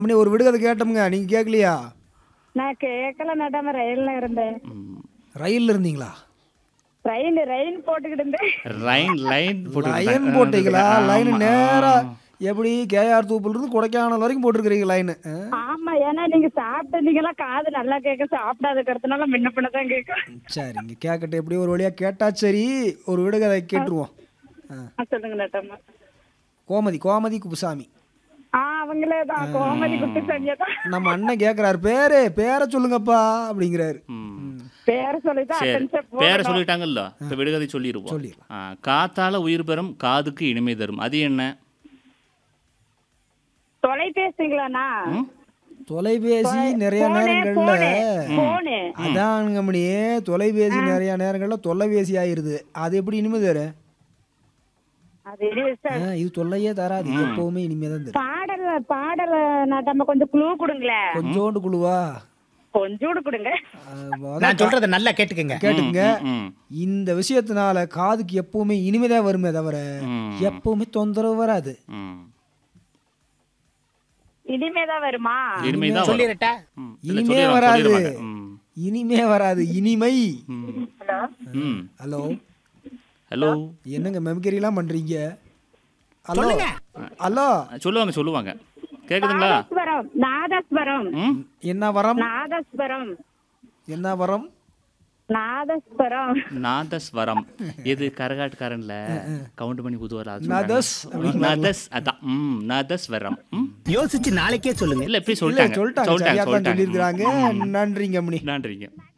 அம்மனி ஒரு விடுகதை கேட்டோமுங்க நீங்க கேட்கலையா நான் கேட்கல நடாம ரயில்ல இருந்தேன் ம். ரயில்ல இருந்தீங்களா ரயில் ரயில் போட்டுக்கிட்டு இருந்தேன் லைன் லைன் லைன் போட்டீங்களா லைன் நேரா எப்படி கேஆர் தூப்புல இருந்து கொடைக்கானல் வரைக்கும் போட்டிருக்கிறீங்க லைனு ஆமா ஏன்னா நீங்க சாப்பிட்டீங்களா காது நல்லா கேட்க சாப்பிடாத இருக்கிறதுனால முன்ன பின்ன தான் கேட்கும் சரிங்க கேட்கட்டும் எப்படி ஒரு வழியா கேட்டா சரி ஒரு விடுகதை கேட்டுருவோம் ஆ. ஆ, சொல்லுங்க நட்டம்மா கோமதி கோமதி குப்புசாமி ஆ அவங்களே தான் கோமதி குட்டி சனியா தான் நம்ம அண்ணன் கேட்குறாரு பேரு பேரை சொல்லுங்கப்பா அப்படிங்கிறாரு பேர சொல்லிதான் சரி attention பேரை போடணும். சொல்லிட்டாங்கல்ல இப்ப விடுகதை சொல்லிடுவோம் சொல்லிடலாம். ஆ, காத்தால உயிர் பெறும் காதுக்கு இனிமை தரும் அது என்ன தொலைபேசிங்களாண்ணா தொலைபேசி நிறைய போனு, நேரங்கள்ல போனு, போனு. அதானுங்க மணியே தொலைபேசி நிறைய நேரங்கள்ல தொல்லைபேசி ஆயிருது அது எப்படி இனிமே தரு அது இரு- ஆ, இது தொல்லையே தராது எப்பவுமே இனிமே தான் தரும் பாடல பாடல நட்டம்மா கொஞ்சம் குழு கொடுங்களேன் கொஞ்சோண்டு குழுவா கொஞ்சோடு கொடுங்க ஆ, அதான் நான் சொல்றத நல்லா கேட்டுக்கங்க கேட்டுங்க ம் இந்த விஷயத்தினால காதுக்கு எப்பவுமே இனிமைதான் வருமே தவிர ம். எப்பவுமே தொந்தரவு வராது ம் இனிமேதான் வருமா இனிமைதான் வரும். சொல்லிடட்டா ம். இல்ல, இனிமே சொல்லிடுவாங்க, வராது சொல்லிடுவாங்க. ம். இனிமே வராது இனிமை ம். ஹலோ ம் ஹலோ ஹலோ என்னங்க மெமக்கரிலாம் பண்றீங்க ஹலோ ஹலோ சொல்லுவாங்க சொல்லுவாங்க கேக்குதுங்களா நாதஸ்வரம் நாதஸ்வரம் ம் என்ன வரம் நாதஸ்வரம் என்ன வரம் நாதஸ்வரம் நாதஸ்வரம் இது கரகாட்டுக்காரன்ல கவுண்ட் பண்ணி புதுவரா நதஸ் நதஸ் அதான் ம் நதஸ்வரம் ம் யோசிச்சு நாளைக்கே சொல்லுங்க இல்ல இப்படி இல்ல சொல்லிட்டாங்க சொல்லிட்டாங்க சரியா தான் சொல்லியிருக்கிறாங்க நன்றிங்க அம்மனி நன்றிங்க